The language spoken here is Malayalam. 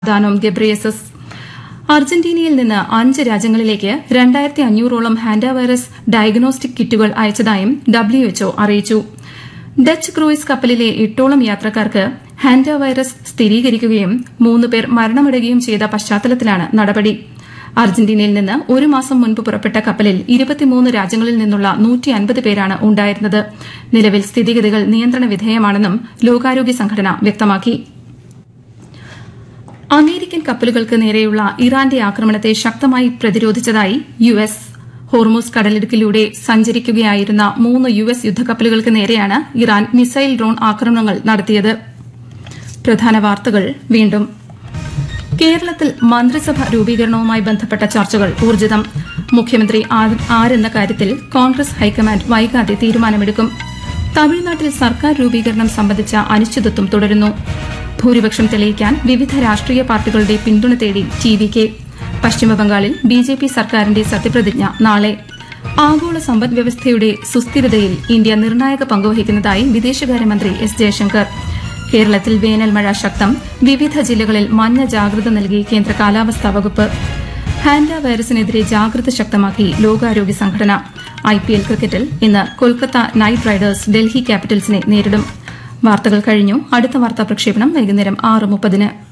ദാനോം ഗബ്രിയേസസ് അർജന്റീനയിൽ നിന്ന് അഞ്ച് രാജ്യങ്ങളിലേക്ക് രണ്ടായിരത്തി അഞ്ഞൂറോളം ഹാൻഡ വൈറസ് ഡയഗ്നോസ്റ്റിക് കിറ്റുകൾ അയച്ചതായും ഡബ്ല്യുഎച്ച്ഒ അറിയിച്ചു ഡച്ച് ക്രൂയിസ് കപ്പലിലെ എട്ടോളം യാത്രക്കാർക്ക് ഹാൻഡ വൈറസ് സ്ഥിരീകരിക്കുകയും മൂന്ന് പേർ മരണമടയുകയും ചെയ്ത പശ്ചാത്തലത്തിലാണ് നടപടി അർജന്റീനയിൽ നിന്ന് ഒരു മാസം മുൻപ് പുറപ്പെട്ട കപ്പലിൽ ഇരുപത്തിമൂന്ന് രാജ്യങ്ങളിൽ നിന്നുള്ള നൂറ്റിയൻപത് പേരാണ് ഉണ്ടായിരുന്നത് നിലവിൽ സ്ഥിതിഗതികൾ നിയന്ത്രണ വിധേയമാണെന്നും ലോകാരോഗ്യ സംഘടന വ്യക്തമാക്കി അമേരിക്കൻ കപ്പലുകൾക്ക് നേരെയുള്ള ഇറാന്റെ ആക്രമണത്തെ ശക്തമായി പ്രതിരോധിച്ചതായി യു എസ് ഹോർമൂസ് കടലിടുക്കിലൂടെ സഞ്ചരിക്കുകയായിരുന്ന മൂന്ന് യു എസ് യുദ്ധക്കപ്പലുകൾക്ക് നേരെയാണ് ഇറാൻ മിസൈൽ ഡ്രോൺ ആക്രമണങ്ങൾ നടത്തിയത് പ്രധാന വാർത്തകൾ വീണ്ടും കേരളത്തിൽ മന്ത്രിസഭ രൂപീകരണവുമായി ബന്ധപ്പെട്ട ചർച്ചകൾ ഊർജിതം മുഖ്യമന്ത്രി ആരെന്ന കാര്യത്തിൽ കോൺഗ്രസ് ഹൈക്കമാൻഡ് വൈകാതെ തീരുമാനമെടുക്കും തമിഴ്നാട്ടിൽ സർക്കാർ രൂപീകരണം സംബന്ധിച്ച അനിശ്ചിതത്വം തുടരുന്നു ഭൂരിപക്ഷം തെളിയിക്കാൻ വിവിധ രാഷ്ട്രീയ പാർട്ടികളുടെ പിന്തുണ തേടി ടി വി കെ പശ്ചിമബംഗാളിൽ ബി ജെ പി സർക്കാരിന്റെ സത്യപ്രതിജ്ഞ നാളെ ആഗോള സമ്പദ് വ്യവസ്ഥയുടെ സുസ്ഥിരതയിൽ ഇന്ത്യ നിർണായക പങ്കുവഹിക്കുന്നതായി വിദേശകാര്യമന്ത്രി എസ് ജയശങ്കർ കേരളത്തിൽ വേനൽ മഴ ശക്തം വിവിധ ജില്ലകളിൽ മഞ്ഞ ജാഗ്രത നൽകി കേന്ദ്ര കാലാവസ്ഥാ വകുപ്പ് ഹാൻഡ വൈറസിനെതിരെ ജാഗ്രത ശക്തമാക്കി ലോകാരോഗ്യ സംഘടന ഐപിഎൽ ക്രിക്കറ്റിൽ ഇന്ന് കൊൽക്കത്ത നൈറ്റ് റൈഡേഴ്സ് ഡൽഹി ക്യാപിറ്റൽസിനെ നേരിടും വാർത്തകൾ കഴിഞ്ഞു അടുത്ത വാർത്താ പ്രക്ഷേപണം വൈകുന്നേരം ആറ് മുപ്പതിന്